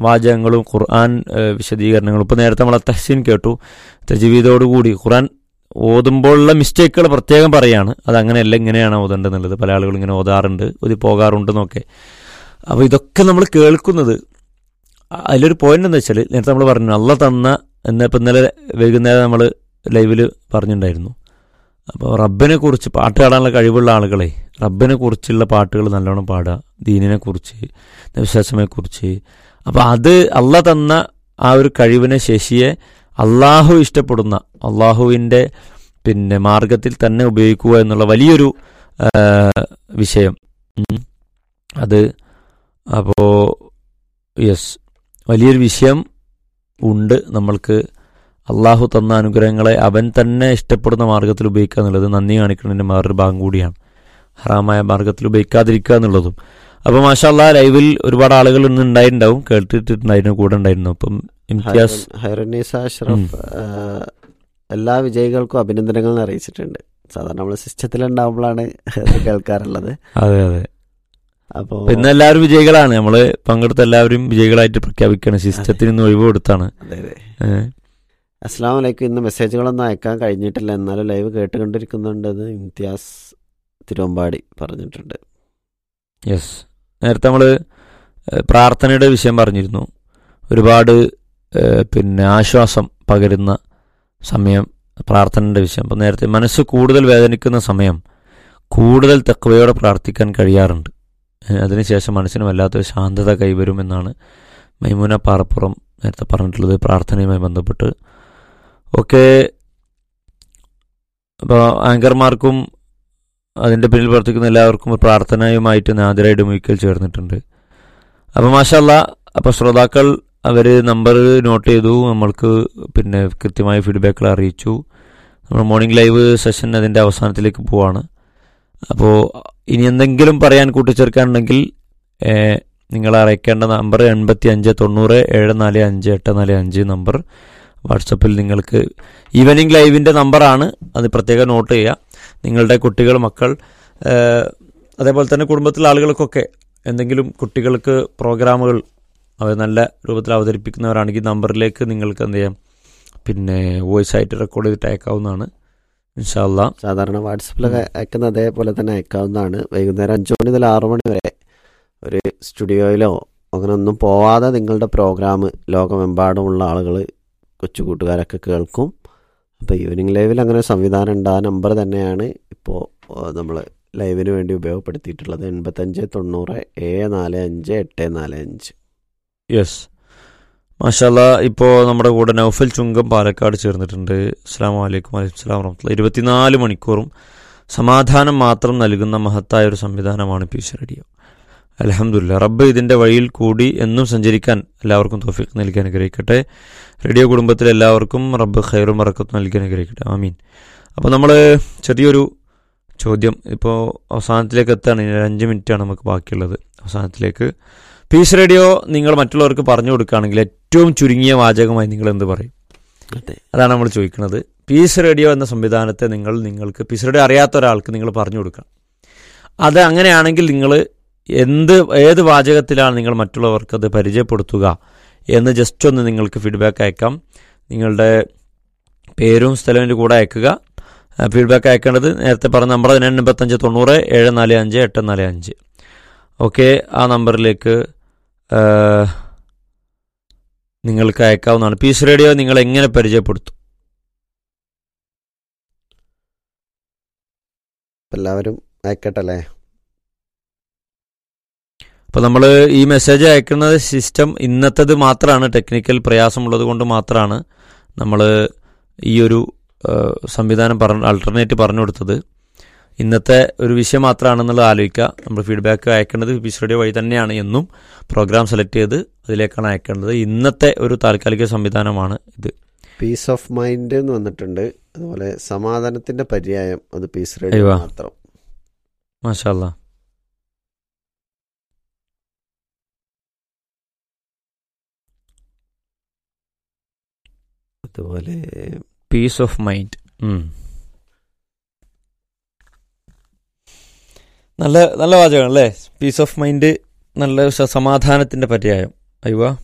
വാചകങ്ങളും ഖുർആൻ ഏഹ്, വിശദീകരണങ്ങളും ഇപ്പോൾ നേരത്തെ നമ്മളെ തഹ്സീൻ കേട്ടു തജീവീതോടുകൂടി ഖുർആൻ ഓതുമ്പോഴുള്ള മിസ്റ്റേക്കുകൾ പ്രത്യേകം പറയാണ് അത് അങ്ങനെയല്ല ഇങ്ങനെയാണ് ഓതേണ്ടതെന്നുള്ളത് പല ആളുകളും ഇങ്ങനെ ഓതാറുണ്ട് ഒതി പോകാറുണ്ടെന്നൊക്കെ അപ്പോൾ ഇതൊക്കെ നമ്മൾ കേൾക്കുന്നത് അതിലൊരു പോയിന്റ് എന്താ വെച്ചാൽ നേരത്തെ നമ്മൾ പറഞ്ഞു അല്ല തന്ന എന്ന് ഇപ്പം ഇന്നലെ വൈകുന്നേരം നമ്മൾ ലൈവിൽ പറഞ്ഞിട്ടുണ്ടായിരുന്നു അപ്പോൾ റബ്ബിനെ കുറിച്ച് പാട്ട് പാടാനുള്ള കഴിവുള്ള ആളുകളെ റബ്ബിനെ കുറിച്ചുള്ള പാട്ടുകൾ നല്ലോണം പാടുക ദീനിനെ കുറിച്ച് വിശ്വാസമെ കുറിച്ച് അപ്പോൾ അത് അല്ല തന്ന ആ ഒരു കഴിവിനെ ശേഷിയെ അള്ളാഹു ഇഷ്ടപ്പെടുന്ന അള്ളാഹുവിൻ്റെ പിന്നെ മാർഗത്തിൽ തന്നെ ഉപയോഗിക്കുക എന്നുള്ള വലിയൊരു ആ, വിഷയം ഉം. അത് അപ്പോൾ യെസ് വലിയൊരു വിഷയം ഉണ്ട് നമ്മൾക്ക് അള്ളാഹു തന്ന അനുഗ്രഹങ്ങളെ അവൻ തന്നെ ഇഷ്ടപ്പെടുന്ന മാർഗത്തിൽ ഉപയോഗിക്കുക എന്നുള്ളത് നന്ദി കാണിക്കുന്നതിൻ്റെ വേറൊരു ഭാഗം കൂടിയാണ് ഹറാമായ മാർഗത്തിൽ ഉപയോഗിക്കാതിരിക്കുക എന്നുള്ളതും അപ്പോൾ മാഷാല്ലാ ലൈവിൽ ഒരുപാട് ആളുകൾ ഇന്ന് ഉണ്ടായിട്ടുണ്ടാവും കേട്ടിട്ടുണ്ടായിരുന്നു കൂടെ ഉണ്ടായിരുന്നു അപ്പം ഇംതിയാസ് ഹൈറനീസ അഷ്റഫ് ആ, എല്ലാ വിജയികൾക്കും അഭിനന്ദനങ്ങൾ അറിയിച്ചിട്ടുണ്ട് സാധാരണ നമ്മൾ സിസ്റ്റത്തിലുണ്ടാവുമ്പോഴാണ് അത് കേൾക്കാറുള്ളത് അതെ അതെ അപ്പോൾ അപ്പൊ ഇന്ന് എല്ലാവരും വിജയികളാണ് നമ്മള് പങ്കെടുത്ത എല്ലാവരും വിജയികളായിട്ട് പ്രഖ്യാപിക്കുകയാണ് സിസ്റ്റത്തിന് ഇന്ന് ഒഴിവ് കൊടുത്താണ് അതെ അതെ ഏഹ്. അസ്സാം വലൈക്കും ഇന്ന് മെസ്സേജുകളൊന്നും അയക്കാൻ കഴിഞ്ഞിട്ടില്ല എന്നാലും ലൈവ് കേട്ടുകൊണ്ടിരിക്കുന്നുണ്ടെന്ന് ഇംതിയാസ് തിരുവമ്പാടി പറഞ്ഞിട്ടുണ്ട് യെസ് നേരത്തെ നമ്മൾ പ്രാർത്ഥനയുടെ വിഷയം പറഞ്ഞിരുന്നു ഒരുപാട് ഏഹ്, പിന്നെ ആശ്വാസം പകരുന്ന സമയം പ്രാർത്ഥനയുടെ വിഷയം അപ്പം നേരത്തെ മനസ്സ് കൂടുതൽ വേദനിക്കുന്ന സമയം കൂടുതൽ തെക്കവയോടെ പ്രാർത്ഥിക്കാൻ കഴിയാറുണ്ട് ഏഹ്, അതിനുശേഷം മനസ്സിന് വല്ലാത്തൊരു ശാന്തത കൈവരുമെന്നാണ് മൈമുന പാറപ്പുറം നേരത്തെ പറഞ്ഞിട്ടുള്ളത് പ്രാർത്ഥനയുമായി ബന്ധപ്പെട്ട് ഒക്കെ അപ്പോൾ ആങ്കർമാർക്കും അതിൻ്റെ പിന്നിൽ പ്രവർത്തിക്കുന്ന എല്ലാവർക്കും ഒരു പ്രാർത്ഥനയുമായിട്ട് നാദിരായിട്ട് മുയിക്കൽ ചേർന്നിട്ടുണ്ട് അപ്പോൾ മാഷല്ല അപ്പോൾ ശ്രോതാക്കൾ അവർ നമ്പർ നോട്ട് ചെയ്തു നമ്മൾക്ക് പിന്നെ കൃത്യമായ ഫീഡ്ബാക്കുകൾ അറിയിച്ചു നമ്മൾ മോർണിംഗ് ലൈവ് സെഷൻ അതിൻ്റെ അവസാനത്തിലേക്ക് പോവാണ് അപ്പോൾ ഇനി എന്തെങ്കിലും പറയാൻ കൂട്ടിച്ചേർക്കാനുണ്ടെങ്കിൽ ഏഹ്, നിങ്ങൾ അറിയിക്കേണ്ട നമ്പർ എൺപത്തി അഞ്ച് തൊണ്ണൂറ് ഏഴ് നാല് അഞ്ച് എട്ട് നാല് അഞ്ച് നമ്പർ വാട്സപ്പിൽ നിങ്ങൾക്ക് ഈവനിങ് ലൈവിൻ്റെ നമ്പറാണ് അത് പ്രത്യേകം നോട്ട് ചെയ്യുക നിങ്ങളുടെ കുട്ടികൾ മക്കൾ ഏഹ്, അതേപോലെ തന്നെ കുടുംബത്തിലെ ആളുകൾക്കൊക്കെ എന്തെങ്കിലും കുട്ടികൾക്ക് പ്രോഗ്രാമുകൾ അവർ നല്ല രൂപത്തിൽ അവതരിപ്പിക്കുന്നവരാണെങ്കിൽ നമ്പറിലേക്ക് നിങ്ങൾക്ക് എന്ത് ചെയ്യാം പിന്നെ വോയിസ് ആയിട്ട് റെക്കോർഡ് ചെയ്തിട്ട് അയക്കാവുന്നതാണ് ഇൻഷാല്ല സാധാരണ വാട്സപ്പിലൊക്കെ അയക്കുന്ന അതേപോലെ തന്നെ അയക്കാവുന്നതാണ് വൈകുന്നേരം അഞ്ചു മണി മുതൽ ആറു മണി വരെ ഒരു സ്റ്റുഡിയോയിലോ അങ്ങനെ ഒന്നും പോവാതെ നിങ്ങളുടെ പ്രോഗ്രാം ലോകമെമ്പാടുമുള്ള ആളുകൾ കൊച്ചു കൂട്ടുകാരൊക്കെ കേൾക്കും അപ്പോൾ ഈവനിങ് ലൈവിൽ അങ്ങനെ ഒരു സംവിധാനം ഉണ്ട് ആ നമ്പർ തന്നെയാണ് ഇപ്പോൾ നമ്മൾ ലൈവിന് വേണ്ടി ഉപയോഗപ്പെടുത്തിയിട്ടുള്ളത് എൺപത്തഞ്ച് തൊണ്ണൂറ് ഏഴ് നാല് അഞ്ച് എട്ട് നാല് അഞ്ച് യെസ് മാഷാല്ല ഇപ്പോൾ നമ്മുടെ കൂടെ നൗഫൽ ചുങ്കം പാലക്കാട് ചേർന്നിട്ടുണ്ട് അസ്സാം വലൈക്കും വലൈക്കും സ്ലാം വറഹമത്തുള്ള ഇരുപത്തിനാല് മണിക്കൂറും സമാധാനം മാത്രം നൽകുന്ന മഹത്തായ ഒരു സംവിധാനമാണ് പീസ് റേഡിയോ അലഹമുല്ല റബ്ബ് ഇതിൻ്റെ വഴിയിൽ കൂടി എന്നും സഞ്ചരിക്കാൻ എല്ലാവർക്കും തോഫിക്ക് നൽകി അനുഗ്രഹിക്കട്ടെ റേഡിയോ കുടുംബത്തിലെ എല്ലാവർക്കും റബ്ബ് ഖൈറും മറക്കത്തും നൽകി അനുഗ്രഹിക്കട്ടെ ആമീൻ അപ്പോൾ നമ്മൾ ചെറിയൊരു ചോദ്യം ഇപ്പോൾ അവസാനത്തിലേക്ക് എത്താണ് ഇനി ഒരു അഞ്ച് മിനിറ്റാണ് നമുക്ക് ബാക്കിയുള്ളത് അവസാനത്തിലേക്ക് പീസ് റേഡിയോ നിങ്ങൾ മറ്റുള്ളവർക്ക് പറഞ്ഞു കൊടുക്കുകയാണെങ്കിൽ ഏറ്റവും ചുരുങ്ങിയ വാചകമായി നിങ്ങൾ എന്ത് പറയും അതെ അതാണ് നമ്മൾ ചോദിക്കുന്നത് പീസ് റേഡിയോ എന്ന സംവിധാനത്തെ നിങ്ങൾ നിങ്ങൾക്ക് പീസ് റേഡിയോ അറിയാത്ത ഒരാൾക്ക് നിങ്ങൾ പറഞ്ഞു കൊടുക്കണം അത് അങ്ങനെയാണെങ്കിൽ നിങ്ങൾ എന്ത് ഏത് വാചകത്തിലാണ് നിങ്ങൾ മറ്റുള്ളവർക്ക് അത് പരിചയപ്പെടുത്തുക എന്ന് ജസ്റ്റ് ഒന്ന് നിങ്ങൾക്ക് ഫീഡ്ബാക്ക് അയക്കാം നിങ്ങളുടെ പേരും സ്ഥലവും കൂടെ അയക്കുക ഫീഡ്ബാക്ക് അയക്കേണ്ടത് നേരത്തെ പറഞ്ഞ നമ്പർ തന്നെ എൺപത്തഞ്ച് തൊണ്ണൂറ് ഏഴ് നാല് അഞ്ച് എട്ട് നാല് അഞ്ച് ഓക്കെ ആ നമ്പറിലേക്ക് ആ, നിങ്ങൾക്ക് അയക്കാവുന്നതാണ് പീസ് റേഡിയോ നിങ്ങൾ എങ്ങനെ പരിചയപ്പെടുത്തും എല്ലാവരും അയക്കട്ടെ അല്ലേ അപ്പോൾ നമ്മൾ ഈ മെസ്സേജ് അയക്കുന്നത് സിസ്റ്റം ഇന്നത്തേത് മാത്രമാണ് ടെക്നിക്കൽ പ്രയാസമുള്ളത് കൊണ്ട് മാത്രമാണ് നമ്മൾ ഈ ഒരു ആ, സംവിധാനം പറഞ്ഞ ആൾട്ടർനേറ്റ് പറഞ്ഞു കൊടുത്തത് ഇന്നത്തെ ഒരു വിഷയം മാത്രമാണെന്നുള്ളത് ആലോചിക്കുക നമ്മൾ ഫീഡ്ബാക്ക് അയക്കേണ്ടത് പീസ് റേഡിയോ വഴി തന്നെയാണ് എന്നും പ്രോഗ്രാം സെലക്ട് ചെയ്ത് അതിലേക്കാണ് അയക്കേണ്ടത് ഇന്നത്തെ ഒരു താൽക്കാലിക സംവിധാനമാണ് ഇത് പീസ് ഓഫ് മൈൻഡ് എന്ന് വന്നിട്ടുണ്ട് അതുപോലെ സമാധാനത്തിന്റെ പര്യായം അത് പീസ് റേഡിയോ അയ്യോ. മാത്രം മാഷാല്ല അതുപോലെ പീസ് ഓഫ് മൈൻഡ് നല്ല നല്ല വാചകം അല്ലേ പീസ് ഓഫ് മൈൻഡ് നല്ല സ- സമാധാനത്തിന്റെ പര്യായം അയ്യോ